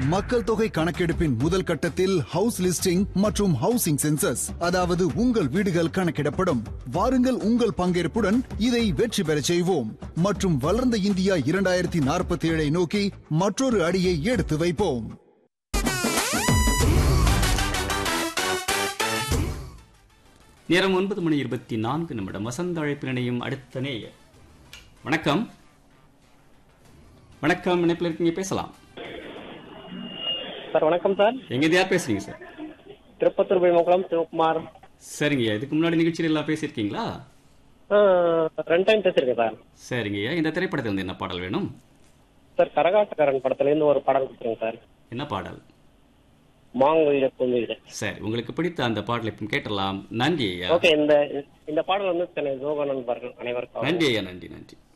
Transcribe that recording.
மக்கள் தொகை கணக்கெடுப்பின் முதல் கட்டத்தில் ஹவுஸ் லிஸ்டிங் மற்றும் ஹவுசிங் சென்சஸ் அதாவது உங்கள் வீடுகள் கணக்கிடப்படும் வாருங்கள் உங்கள் பங்கேற்புடன் இதை வெற்றி பெறச் செய்வோம் மற்றும் வளர்ந்த இந்தியா இரண்டாயிரத்தி நாற்பத்தி ஏழை நோக்கி மற்றொரு அடியை எடுத்து வைப்போம் நேரம் ஒன்பது மணி இருபத்தி நான்கு நிமிடம் வசந்த அழைப்பில் இணையும் அடுத்த நேயர் வணக்கம் வணக்கம் இணைப்பில் இருக்கீங்க பேசலாம் சார் வணக்கம் சார் எங்க யார் பேசுறீங்க சார் திருப்பத்தூர் பெருமக்குளம் சிவகுமார் சரிங்கய்யா இதுக்கு முன்னாடி நிகழ்ச்சியில் எல்லாம் பேசியிருக்கீங்களா ஆ, ரெண்டு டைம் பேசியிருக்கேன் சார் சரிங்கய்யா இந்த திரைப்படத்தில் வந்து என்ன பாடல் வேணும் சார் கரகாட்டக்காரன் படத்துலேருந்து ஒரு பாடல் கொடுத்துருங்க சார் என்ன பாடல் மாங்குயில பூங்குயில சரி உங்களுக்கு பிடித்த அந்த பாடலை இப்போ கேட்டலாம் நன்றி ஐயா ஓகே இந்த இந்த பாடல் வந்து சென்னை ஜோகா நண்பர்கள் அனைவருக்கும் நன்றி ஐயா நன்றி நன்றி